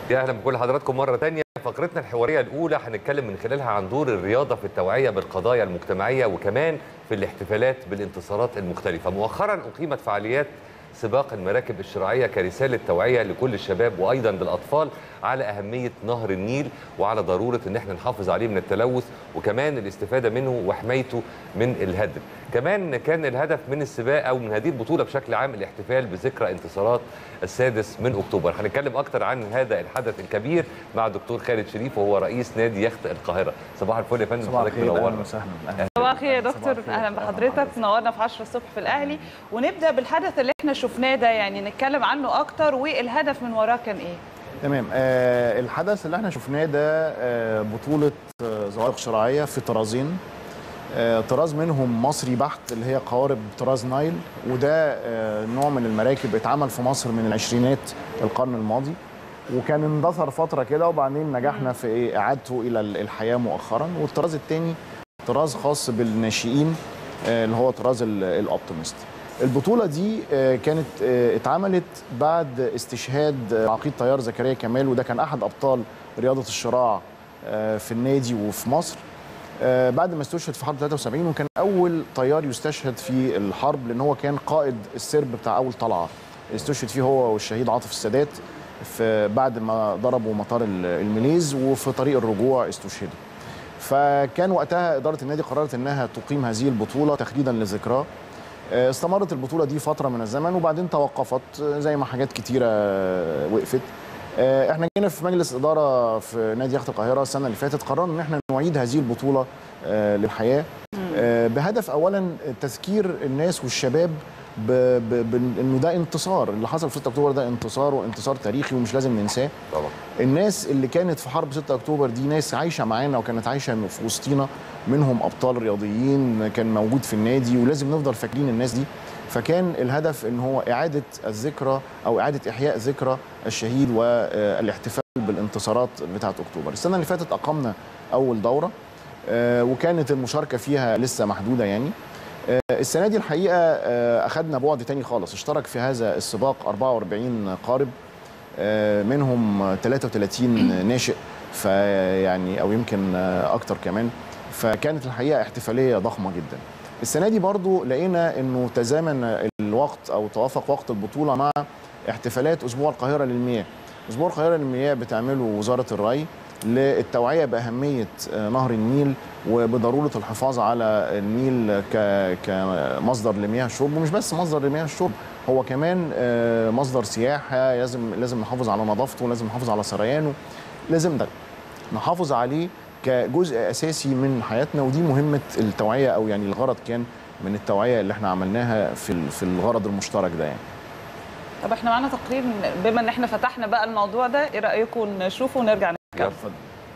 يا اهلا بكل حضراتكم مره تانية فقرتنا الحواريه الاولى هنتكلم من خلالها عن دور الرياضه في التوعيه بالقضايا المجتمعيه وكمان في الاحتفالات بالانتصارات المختلفه مؤخرا اقيمت فعاليات سباق المراكب الشراعيه كرساله توعيه لكل الشباب وايضا للاطفال على اهميه نهر النيل وعلى ضروره ان احنا نحافظ عليه من التلوث وكمان الاستفاده منه وحمايته من الهدر كمان كان الهدف من السباق او من هذه البطوله بشكل عام الاحتفال بذكرى انتصارات السادس من اكتوبر هنتكلم اكتر عن هذا الحدث الكبير مع الدكتور خالد شريف وهو رئيس نادي يخت القاهره صباح الفل يا فندم صباح حضرتك الخير اهلا منورنا وسهلا صباح الخير يا دكتور الخير. اهلا أهلا بحضرتك بحضرتك. نورنا في 10 الصبح في الاهلي ونبدا بالحدث اللي احنا شفناه ده يعني نتكلم عنه اكتر والهدف من وراه كان ايه تمام آه الحدث اللي احنا شفناه ده آه بطولة آه زوائق شراعية في طرازين آه طراز منهم مصري بحت اللي هي قوارب طراز نايل وده آه نوع من المراكب اتعمل في مصر من العشرينات القرن الماضي وكان اندثر فترة كده وبعدين نجحنا في إيه اعادته الى ال- الحياة مؤخرا والطراز الثاني طراز خاص بالناشئين آه اللي هو طراز ال- الاوبتيمست البطولة دي آه، كانت آه، اتعملت بعد استشهاد آه، عقيد طيار زكريا كمال وده كان أحد أبطال رياضة الشراع آه، في النادي وفي مصر آه، بعد ما استشهد في حرب 73 وكان أول طيار يستشهد في الحرب لأن هو كان قائد السرب بتاع أول طلعة استشهد فيه هو والشهيد عاطف السادات في بعد ما ضربوا مطار ال- الميليز وفي طريق الرجوع استشهدوا فكان وقتها إدارة النادي قررت أنها تقيم هذه البطولة تخليدا لذكراه آه، استمرت البطولة دي فترة من الزمن وبعدين توقفت آه، زي ما حاجات كتيرة آه، وقفت آه، احنا جينا في مجلس إدارة في نادي يخت القاهرة السنة اللي فاتت قررنا ان احنا نعيد هذه البطولة آه، للحياة آه، بهدف اولا تذكير الناس والشباب ب- ب- ب- انه ده انتصار اللي حصل في 6 اكتوبر ده انتصار وانتصار تاريخي ومش لازم ننساه طبعا الناس اللي كانت في حرب 6 اكتوبر دي ناس عايشه معانا وكانت عايشه في وسطينا منهم ابطال رياضيين كان موجود في النادي ولازم نفضل فاكرين الناس دي فكان الهدف ان هو اعاده الذكرى او اعاده احياء ذكرى الشهيد والاحتفال بالانتصارات بتاعه اكتوبر السنه اللي فاتت اقمنا اول دوره آه، وكانت المشاركه فيها لسه محدوده يعني آه، السنه دي الحقيقه آه، اخذنا بعد تاني خالص اشترك في هذا السباق 44 قارب آه، منهم 33 ناشئ فيعني او يمكن آه، اكتر كمان فكانت الحقيقه احتفاليه ضخمه جدا السنه دي برضو لقينا انه تزامن الوقت او توافق وقت البطوله مع احتفالات اسبوع القاهره للمياه اسبوع القاهره للمياه بتعمله وزاره الري للتوعيه باهميه آه، نهر النيل وبضروره الحفاظ على النيل ك- كمصدر لمياه الشرب ومش بس مصدر لمياه الشرب هو كمان آه، مصدر سياحه لازم لازم نحافظ على نظافته لازم نحافظ على سريانه لازم ده نحافظ عليه كجزء اساسي من حياتنا ودي مهمه التوعيه او يعني الغرض كان من التوعيه اللي احنا عملناها في ال- في الغرض المشترك ده يعني طب احنا معانا تقرير بما ان احنا فتحنا بقى الموضوع ده ايه رايكم نشوفه ونرجع نتكلم اتفضل.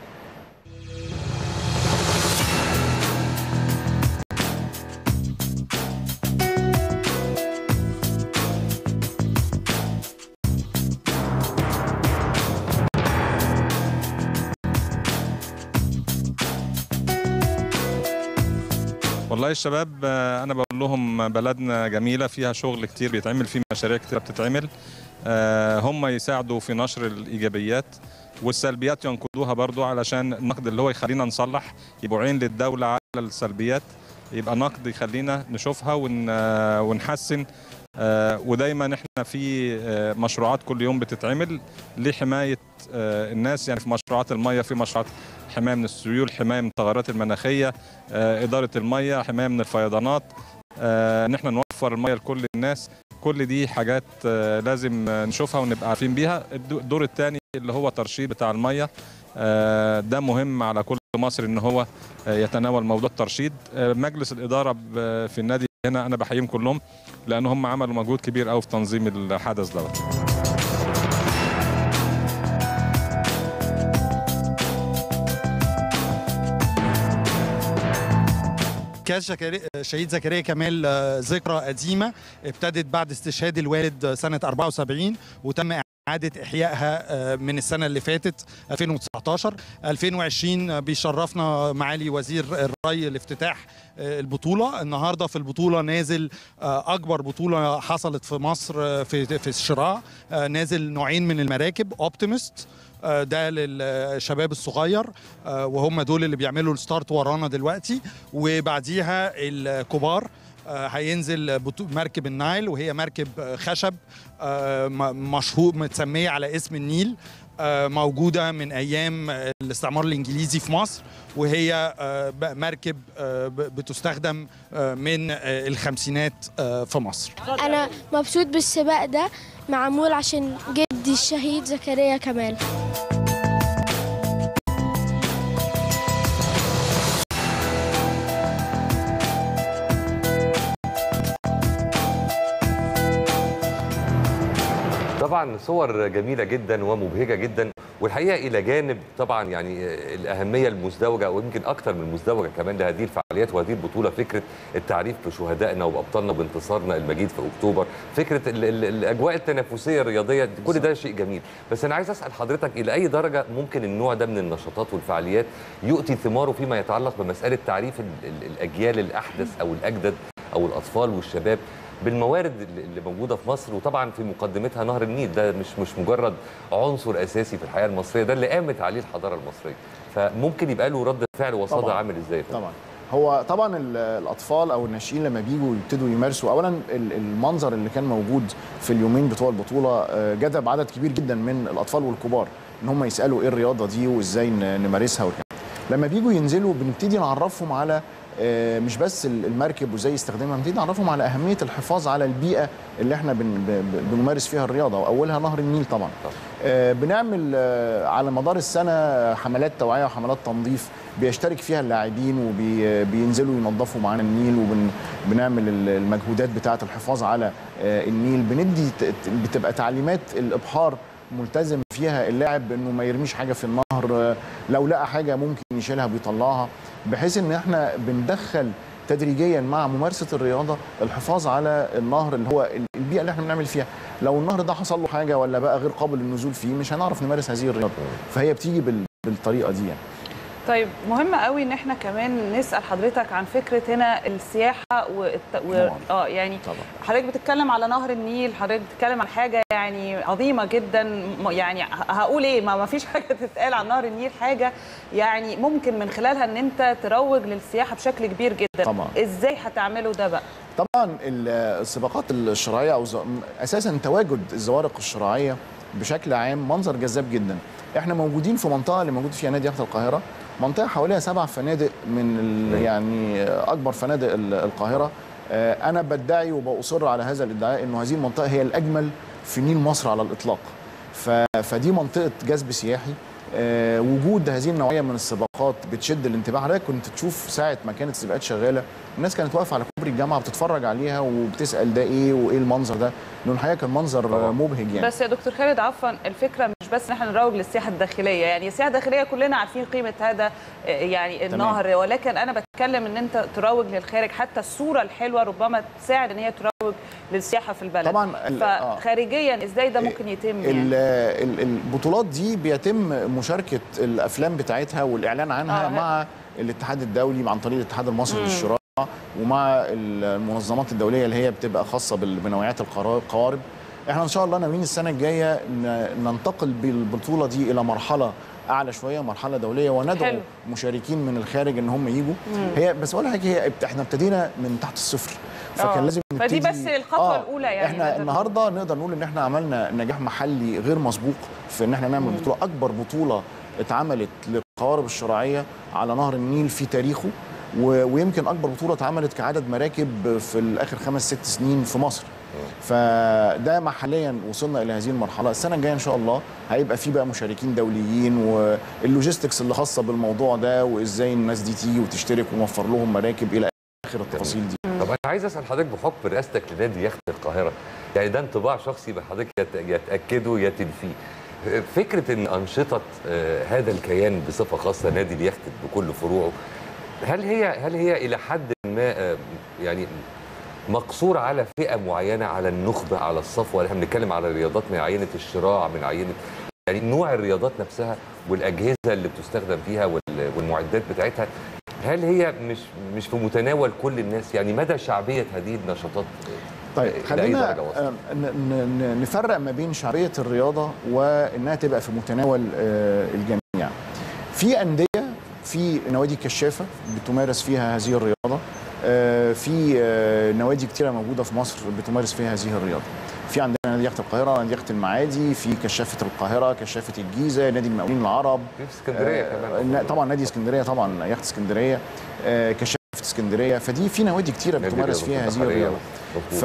والله الشباب آه، انا بقول لهم بلدنا جميله فيها شغل كتير بيتعمل فيه مشاريع كتير بتتعمل آه، هم يساعدوا في نشر الايجابيات والسلبيات ينقدوها برضو علشان النقد اللي هو يخلينا نصلح يبقوا عين للدوله على السلبيات يبقى نقد يخلينا نشوفها ون آه، ونحسن آه، ودايما احنا في آه، مشروعات كل يوم بتتعمل لحمايه آه، الناس يعني في مشروعات الميه في مشروعات حمايه من السيول حمايه من التغيرات المناخيه آه، اداره الميه حمايه من الفيضانات آه، ان احنا نوفر الميه لكل الناس كل دي حاجات آه، لازم آه، نشوفها ونبقى عارفين بيها الدو- الدور الثاني اللي هو ترشيد بتاع الميه آه، ده مهم على كل مصر ان هو آه، يتناول موضوع الترشيد آه، مجلس الاداره ب- في النادي هنا انا بحييهم كلهم لان هم عملوا مجهود كبير قوي في تنظيم الحدث دوت كاس زكريا شهيد زكريا كمال آه، ذكرى قديمه ابتدت بعد استشهاد الوالد سنه 74 وتم إعادة إحيائها آه، من السنة اللي فاتت 2019 2020 بيشرفنا معالي وزير الري لافتتاح آه، البطولة النهاردة في البطولة نازل آه، أكبر بطولة حصلت في مصر آه، في في الشراع آه، نازل نوعين من المراكب أوبتيمست آه، ده للشباب الصغير آه، وهم دول اللي بيعملوا الستارت ورانا دلوقتي وبعديها الكبار آه، هينزل بطو- مركب النايل وهي مركب آه، خشب آه، م- مشهور متسمية على اسم النيل آه، موجودة من أيام الاستعمار الإنجليزي في مصر وهي آه، ب- مركب آه، ب- بتستخدم آه، من آه، الخمسينات آه، في مصر أنا مبسوط بالسباق ده معمول عشان جدي الشهيد زكريا كمال طبعا صور جميله جدا ومبهجه جدا والحقيقه الى جانب طبعا يعني الاهميه المزدوجه ويمكن اكثر من مزدوجه كمان لهذه الفعاليات وهذه البطوله فكره التعريف بشهدائنا وبابطالنا بانتصارنا المجيد في اكتوبر فكره ال ال الاجواء التنافسيه الرياضيه كل ده شيء جميل بس انا عايز اسال حضرتك الى اي درجه ممكن النوع ده من النشاطات والفعاليات يؤتي ثماره فيما يتعلق بمساله تعريف ال ال الاجيال الاحدث او الاجدد او الاطفال والشباب بالموارد اللي اللي موجوده في مصر وطبعا في مقدمتها نهر النيل ده مش مش مجرد عنصر اساسي في الحياه المصريه ده اللي قامت عليه الحضاره المصريه فممكن يبقى له رد فعل وصدى طبعاً. عامل ازاي طبعا هو طبعا ال- الاطفال او الناشئين لما بيجوا يبتدوا يمارسوا اولا ال- المنظر اللي كان موجود في اليومين بتوع البطوله آه، جذب عدد كبير جدا من الاطفال والكبار ان هم يسالوا ايه الرياضه دي وازاي ن- نمارسها والكلام لما بيجوا ينزلوا بنبتدي نعرفهم على آه، مش بس ال- المركب وازاي يستخدمها بنبتدي نعرفهم على اهميه الحفاظ على البيئه اللي احنا بن ب- ب- بنمارس فيها الرياضه واولها نهر النيل طبعا آه، بنعمل آه، على مدار السنه حملات توعيه وحملات تنظيف بيشترك فيها اللاعبين وبينزلوا ينظفوا معانا النيل وبنعمل المجهودات بتاعه الحفاظ على آه، النيل بندي ت- ت- بتبقى تعليمات الابحار ملتزم فيها اللاعب انه ما يرميش حاجه في النهر آه، لو لقى حاجه ممكن يشيلها بيطلعها بحيث ان احنا بندخل تدريجيا مع ممارسه الرياضه الحفاظ على النهر اللي هو البيئه اللي احنا بنعمل فيها لو النهر ده حصل له حاجه ولا بقى غير قابل للنزول فيه مش هنعرف نمارس هذه الرياضه فهي بتيجي بال- بالطريقه دي يعني طيب مهم قوي ان احنا كمان نسال حضرتك عن فكره هنا السياحه والت... و... طبعاً. اه يعني طبعا حضرتك بتتكلم على نهر النيل حضرتك بتتكلم عن حاجه يعني عظيمه جدا م- يعني ه- هقول ايه ما ما فيش حاجه تتقال عن نهر النيل حاجه يعني ممكن من خلالها ان انت تروج للسياحه بشكل كبير جدا طبعاً. ازاي هتعملوا ده بقى طبعا ال- السباقات الشراعيه او ز- اساسا تواجد الزوارق الشراعيه بشكل عام منظر جذاب جدا احنا موجودين في منطقه اللي موجود فيها نادي يخت القاهره منطقه حواليها سبع فنادق من ال- يعني اكبر فنادق ال- القاهره آه، انا بدعي وباصر على هذا الادعاء انه هذه المنطقه هي الاجمل في نيل مصر على الاطلاق ف- فدي منطقه جذب سياحي آه، وجود هذه النوعيه من السباقات بتشد الانتباه حضرتك كنت تشوف ساعه ما كانت السباقات شغاله الناس كانت واقفه على كوبري الجامعه بتتفرج عليها وبتسال ده ايه وايه المنظر ده لانه الحقيقه كان منظر طبعاً. آه، مبهج يعني بس يا دكتور خالد عفوا الفكره مش بس ان احنا نروج للسياحه الداخليه يعني السياحه الداخليه كلنا عارفين قيمه هذا آه، يعني النهر ولكن انا بتكلم ان انت تروج للخارج حتى الصوره الحلوه ربما تساعد ان هي تروج للسياحه في البلد طبعاً ال- آه. فخارجيا ازاي ده ممكن يتم ال- يعني ال- البطولات دي بيتم مشاركه الافلام بتاعتها والاعلان عنها آه، آه مع الاتحاد الدولي عن طريق الاتحاد المصري للشراء ومع المنظمات الدوليه اللي هي بتبقى خاصه بال- بنوعيات القرا- القوارب احنا ان شاء الله ناويين السنه الجايه ن- ننتقل بالبطوله دي الى مرحله اعلى شويه مرحله دوليه وندعو حلو. مشاركين من الخارج ان هم يجوا هي بس ولا حاجه هي احنا ابتدينا من تحت الصفر آه. فكان لازم فدي نبتدي- بس الخطوة الأولى يعني احنا نقدر نقول. النهارده نقدر نقول ان احنا عملنا نجاح محلي غير مسبوق في ان احنا نعمل بطوله اكبر بطوله اتعملت للقوارب الشراعيه على نهر النيل في تاريخه و- ويمكن اكبر بطوله اتعملت كعدد مراكب في الاخر خمس ست سنين في مصر فده محليا وصلنا الى هذه المرحله السنه الجايه ان شاء الله هيبقى في بقى مشاركين دوليين واللوجيستكس اللي خاصه بالموضوع ده وازاي الناس دي تيجي وتشترك ونوفر لهم مراكب الى اخر التفاصيل دي طب انا عايز اسال حضرتك بحكم رئاستك لنادي يخت القاهره يعني ده انطباع شخصي بحضرتك يا ت- يا تاكده يا تنفيه فكره ان انشطه آه، هذا الكيان بصفه خاصه نادي اليخت بكل فروعه هل هي هل هي الى حد ما آه، يعني مقصور على فئه معينه على النخبه على الصفوه احنا بنتكلم على رياضات من عينه الشراع من عينه يعني نوع الرياضات نفسها والاجهزه اللي بتستخدم فيها وال- والمعدات بتاعتها هل هي مش مش في متناول كل الناس يعني مدى شعبيه هذه النشاطات طيب إلى أي خلينا درجة وصلت؟ آه، ن- ن- ن- نفرق ما بين شعبيه الرياضه وانها تبقى في متناول آه، الجميع. في انديه في نوادي كشافه بتمارس فيها هذه الرياضه آه، في آه، نوادي كتيره موجوده في مصر بتمارس فيها هذه الرياضه. في عندنا نادي يخت القاهره، نادي يخت المعادي، في كشافه القاهره، كشافه الجيزه، نادي المقاولين العرب، في اسكندريه آه، كمان طبعا نادي اسكندريه طبعا يخت اسكندريه آه، كشافه اسكندريه فدي في نوادي كتيره نادي بتمارس الرياضة فيها هذه البحرية. الرياضه مظبوط.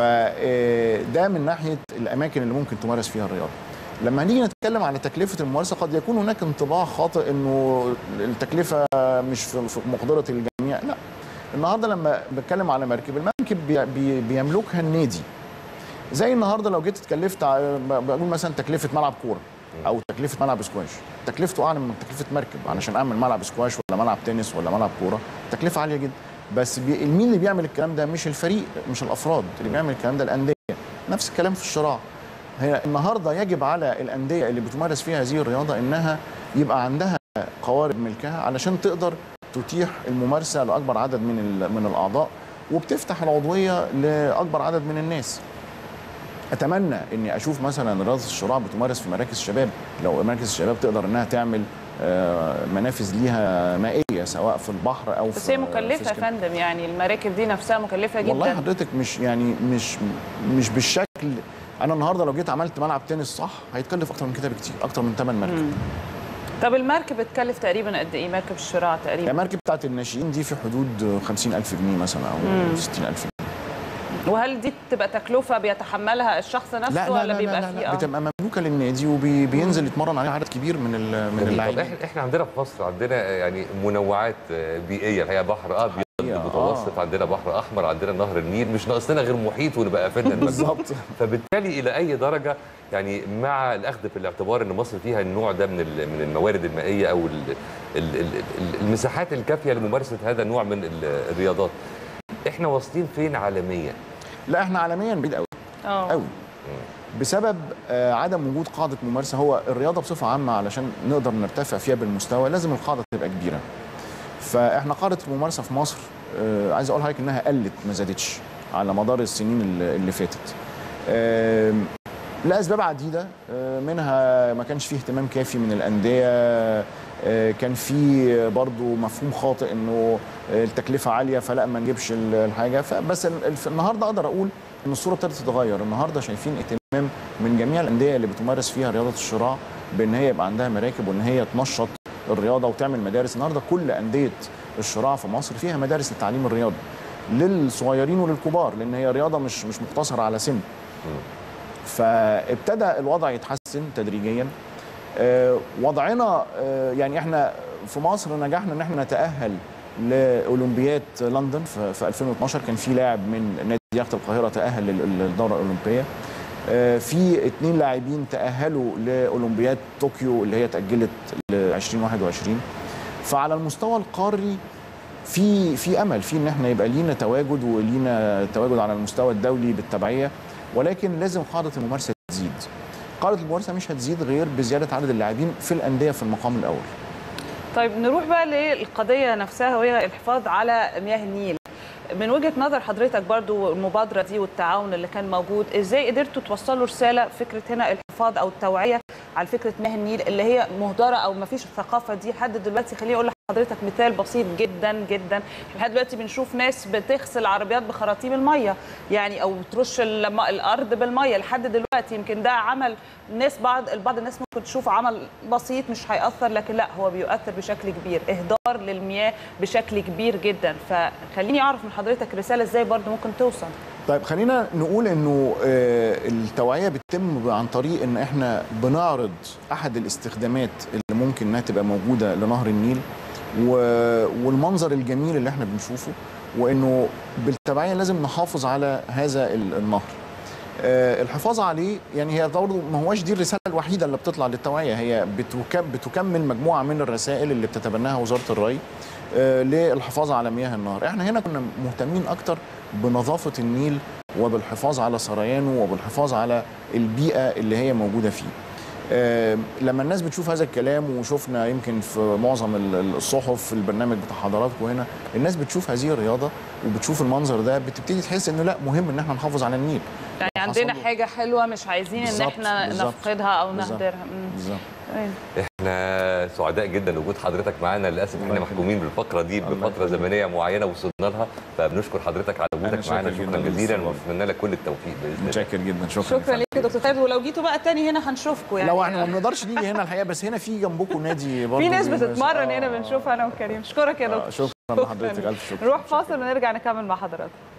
فده من ناحيه الاماكن اللي ممكن تمارس فيها الرياضه لما نيجي نتكلم على تكلفه الممارسه قد يكون هناك انطباع خاطئ انه التكلفه مش في في مقدره الجميع لا النهارده لما بتكلم على مركب المركب بي بي بيملكها النادي زي النهارده لو جيت اتكلفت ع- بقول مثلا تكلفه ملعب كوره او تكلفه ملعب سكواش تكلفته اعلى من تكلفه مركب علشان اعمل ملعب سكواش ولا ملعب تنس ولا ملعب كوره تكلفه عاليه جدا بس بي... مين اللي بيعمل الكلام ده مش الفريق مش الافراد اللي بيعمل الكلام ده الانديه نفس الكلام في الشراع هي النهارده يجب على الانديه اللي بتمارس فيها هذه الرياضه انها يبقى عندها قوارب ملكها علشان تقدر تتيح الممارسه لاكبر عدد من ال... من الاعضاء وبتفتح العضويه لاكبر عدد من الناس اتمنى اني اشوف مثلا رياضه الشراع بتمارس في مراكز الشباب لو مراكز الشباب تقدر انها تعمل آه، منافذ ليها مائيه سواء في البحر او بس في هي في مكلفه يا اسكندريه فندم يعني المراكب دي نفسها مكلفه جدا والله حضرتك مش يعني مش مش بالشكل انا النهارده لو جيت عملت ملعب تنس صح هيتكلف اكتر من كده بكتير اكتر من ثمن مركب طب المركب بتكلف تقريبا قد ايه مركب الشراع تقريبا المركب بتاعت الناشئين دي في حدود 50000 جنيه مثلا او 60000 جنيه وهل دي بتبقى تكلفه بيتحملها الشخص نفسه لا لا ولا لا, بيبقى لا, فيه لا آه؟ بتبقى مملوكه للنادي وبينزل يتمرن عليها عدد كبير من ال- من جميل. طب اللاعبين احنا احنا عندنا في مصر عندنا يعني منوعات بيئيه الحقيقه بحر ابيض حقيقة، متوسط عندنا بحر احمر عندنا نهر النيل مش ناقص لنا غير محيط ونبقى قفلنا المجال. بالظبط فبالتالي الى اي درجه يعني مع الاخذ في الاعتبار ان مصر فيها النوع ده من ال- من الموارد المائيه او ال- ال- ال- ال- المساحات الكافيه لممارسه هذا النوع من ال- الرياضات احنا واصلين فين عالميا لا احنا عالميا بعيد قوي اه قوي بسبب آه، عدم وجود قاعده ممارسه هو الرياضه بصفه عامه علشان نقدر نرتفع فيها بالمستوى لازم القاعده تبقى كبيره فاحنا قاعده الممارسه في مصر آه، عايز اقول لحضرتك انها قلت ما زادتش على مدار السنين اللي اللي فاتت آم، لاسباب عديده آه، منها ما كانش فيه اهتمام كافي من الانديه آه، كان في برضو مفهوم خاطئ انه آه، التكلفه عاليه فلا ما نجيبش ال- الحاجه فبس ال- الف- النهارده اقدر اقول ان الصوره ابتدت تتغير النهارده شايفين اهتمام من جميع الانديه اللي بتمارس فيها رياضه الشراع بان هي يبقى عندها مراكب وان هي تنشط الرياضه وتعمل مدارس النهارده كل انديه الشراع في مصر فيها مدارس للتعليم الرياضي للصغيرين وللكبار لان هي رياضه مش مش مقتصره على سن فابتدى الوضع يتحسن تدريجيا آه، وضعنا آه، يعني احنا في مصر نجحنا ان احنا نتاهل لاولمبياد لندن في في 2012 كان في لاعب من نادي يخت القاهره تاهل لل- للدوره الاولمبيه آه، في اثنين لاعبين تاهلوا لاولمبياد طوكيو اللي هي اتاجلت ل 2021 فعلى المستوى القاري في في امل في ان احنا يبقى لينا تواجد ولينا تواجد على المستوى الدولي بالتبعيه ولكن لازم قاعده الممارسه تزيد قاعده الممارسه مش هتزيد غير بزياده عدد اللاعبين في الانديه في المقام الاول طيب نروح بقى للقضيه نفسها وهي الحفاظ على مياه النيل من وجهه نظر حضرتك برضو المبادره دي والتعاون اللي كان موجود ازاي قدرتوا توصلوا رساله فكره هنا الحفاظ او التوعيه على فكره مياه النيل اللي هي مهدره او ما فيش الثقافه دي لحد دلوقتي خليني اقول لحضرتك مثال بسيط جدا جدا لحد دلوقتي بنشوف ناس بتغسل عربيات بخراطيم الميه يعني او بترش الم- الارض بالميه لحد دلوقتي يمكن ده عمل ناس بعض بعض الناس ممكن تشوف عمل بسيط مش هيأثر لكن لا هو بيؤثر بشكل كبير اهدار للمياه بشكل كبير جدا فخليني اعرف من حضرتك رساله ازاي برضو ممكن توصل طيب خلينا نقول انه آه، التوعيه بتتم عن طريق ان احنا بنعرض احد الاستخدامات اللي ممكن انها تبقى موجوده لنهر النيل و- والمنظر الجميل اللي احنا بنشوفه وانه بالتبعيه لازم نحافظ على هذا ال- النهر آه، الحفاظ عليه يعني هي برضه ما هوش دي الرساله الوحيده اللي بتطلع للتوعيه هي بتكم بتكمل مجموعه من الرسائل اللي بتتبناها وزاره الري آه، للحفاظ على مياه النهر احنا هنا كنا مهتمين اكتر بنظافه النيل وبالحفاظ على سريانه وبالحفاظ على البيئه اللي هي موجوده فيه آه، لما الناس بتشوف هذا الكلام وشفنا يمكن في معظم ال- ال- الصحف في البرنامج بتاع حضراتكم هنا الناس بتشوف هذه الرياضه وبتشوف المنظر ده بتبتدي تحس انه لا مهم ان احنا نحافظ على النيل يعني لو عندنا حصل- حاجه حلوه مش عايزين ان بالظبط، احنا بالظبط، نفقدها او بالظبط. نهدرها مم. بالظبط تمام. احنا سعداء جدا بوجود حضرتك معانا للاسف الله احنا يخليك. محكومين بالفقره دي الله بفتره يخليك. زمنيه معينه وصلنا لها فبنشكر حضرتك على أنا وجودك معانا شاكر شكرا جداً جزيلا للاستضافة. ونتمنى لك كل التوفيق باذن الله متشكر جدا شكرا شكرا ليك يا دكتور خالد ولو جيتوا بقى تاني هنا هنشوفكم يعني لو احنا ما بنقدرش نيجي هنا الحقيقه بس هنا في جنبكم نادي برضه في ناس بيمارس- بتتمرن آه، هنا بنشوفها انا وكريم اشكرك يا آه، دكتور شكرا لحضرتك الف شكر نروح فاصل ونرجع نكمل مع حضراتكم